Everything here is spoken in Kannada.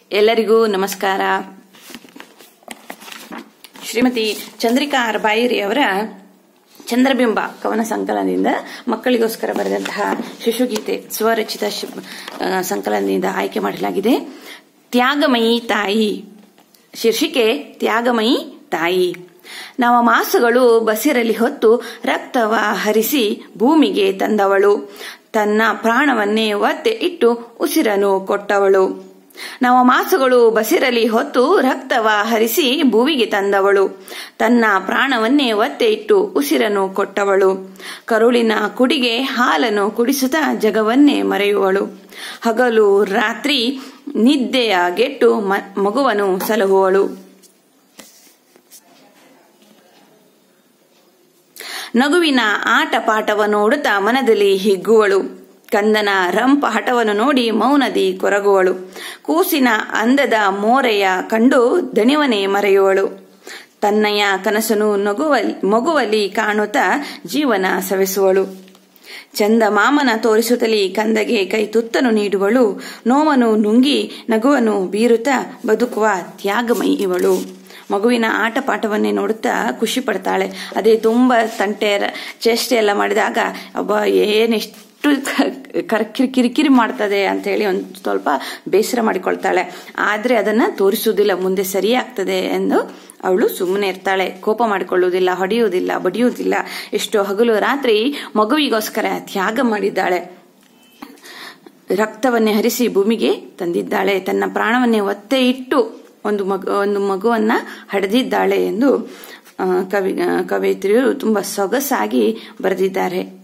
ಎಲ್ಲರಿಗೂ ನಮಸ್ಕಾರ ಶ್ರೀಮತಿ ಚಂದ್ರಿಕಾ ಅರ್ಬಾಯಿರಿ ಅವರ ಚಂದ್ರಬಿಂಬ ಕವನ ಸಂಕಲನದಿಂದ ಮಕ್ಕಳಿಗೋಸ್ಕರ ಬರೆದಂತಹ ಶಿಶುಗೀತೆ ಸ್ವರಚಿತ ಶಿ- ಆ, ಸಂಕಲನದಿಂದ ಆಯ್ಕೆ ಮಾಡಲಾಗಿದೆ ತ್ಯಾಗಮಯಿ ತಾಯಿ ಶೀರ್ಷಿಕೆ ತ್ಯಾಗಮಯಿ ತಾಯಿ ನವ ಮಾಸಗಳು ಬಸಿರಲಿ ಹೊತ್ತು ರಕ್ತವ ಹರಿಸಿ ಭೂಮಿಗೆ ತಂದವಳು ತನ್ನ ಪ್ರಾಣವನ್ನೇ ಒತ್ತೆ ಇಟ್ಟು ಉಸಿರನು ಕೊಟ್ಟವಳು ನವ ಮಾಸಗಳು ಬಸಿರಲಿ ಹೊತ್ತು ರಕ್ತವ ಹರಿಸಿ ಭೂವಿಗೆ ತಂದವಳು ತನ್ನ ಪ್ರಾಣವನ್ನೇ ಒತ್ತೆ ಇಟ್ಟು ಉಸಿರನ್ನು ಕೊಟ್ಟವಳು ಕರುಳಿನ ಕುಡಿಗೆ ಹಾಲನ್ನು ಕುಡಿಸುತ್ತಾ ಜಗವನ್ನೇ ಮರೆಯುವಳು ಹಗಲು ರಾತ್ರಿ ನಿದ್ದೆಯ ಗೆಟ್ಟು ಮ- ಮಗುವನ್ನು ಸಲಹುವಳು ನಗುವಿನ ಆಟ ಪಾಠವ ನೋಡುತ್ತಾ ಮನದಲ್ಲಿ ಹಿಗ್ಗುವಳು ಕಂದನ ರಂಪ ಹಠವನ್ನು ನೋಡಿ ಮೌನದಿ ಕೊರಗುವಳು ಕೂಸಿನ ಅಂದದ ಮೋರೆಯ ಕಂಡು ದಣಿವನೆ ಮರೆಯುವಳು ತನ್ನಯ ಕನಸನು ನಗುವಲಿ ಮಗುವಲಿ ಕಾಣುತ್ತಾ ಜೀವನ ಸವೆಸುವಳು ಚಂದ ಮಾಮನ ತೋರಿಸುತ್ತಲೇ ಕಂದಗೆ ಕೈ ತುತ್ತನು ನೀಡುವಳು ನೋವನ್ನು ನುಂಗಿ ನಗುವನ್ನು ಬೀರುತ್ತಾ ಬದುಕುವ ತ್ಯಾಗಮಯಿ ಇವಳು ಮಗುವಿನ ಆಟ ಪಾಠವನ್ನೇ ನೋಡುತ್ತಾ ಖುಷಿ ಪಡ್ತಾಳೆ ಅದೇ ತುಂಬಾ ತಂಟೆ ರ- ಚೇಷ್ಟೆ ಎಲ್ಲ ಮಾಡಿದಾಗ ಒಬ್ಬ ಏನೆಷ್ಟು ಕರ್- ಕಿರಿ- ಕಿರಿಕಿರಿ ಮಾಡ್ತದೆ ಅಂತ ಹೇಳಿ ಒಂದು ಸ್ವಲ್ಪ ಬೇಸರ ಮಾಡಿಕೊಳ್ತಾಳೆ ಆದ್ರೆ ಅದನ್ನ ತೋರಿಸುವುದಿಲ್ಲ ಮುಂದೆ ಸರಿಯಾಗ್ತದೆ ಎಂದು ಅವಳು ಸುಮ್ಮನೆ ಇರ್ತಾಳೆ ಕೋಪ ಮಾಡಿಕೊಳ್ಳುವುದಿಲ್ಲ ಹೊಡೆಯುವುದಿಲ್ಲ ಬಡಿಯುವುದಿಲ್ಲ ಎಷ್ಟೋ ಹಗಲು ರಾತ್ರಿ ಮಗುವಿಗೋಸ್ಕರ ತ್ಯಾಗ ಮಾಡಿದ್ದಾಳೆ ರಕ್ತವನ್ನೇ ಹರಿಸಿ ಭೂಮಿಗೆ ತಂದಿದ್ದಾಳೆ ತನ್ನ ಪ್ರಾಣವನ್ನೇ ಒತ್ತೆ ಇಟ್ಟು ಒಂದು ಮಗು ಒಂದು ಮಗುವನ್ನ ಹಡೆದಿದ್ದಾಳೆ ಎಂದು ಆ, ಕವಿ ಆ, ಕವಯಿತ್ರಿಯರು ತುಂಬಾ ಸೊಗಸಾಗಿ ಬರೆದಿದ್ದಾರೆ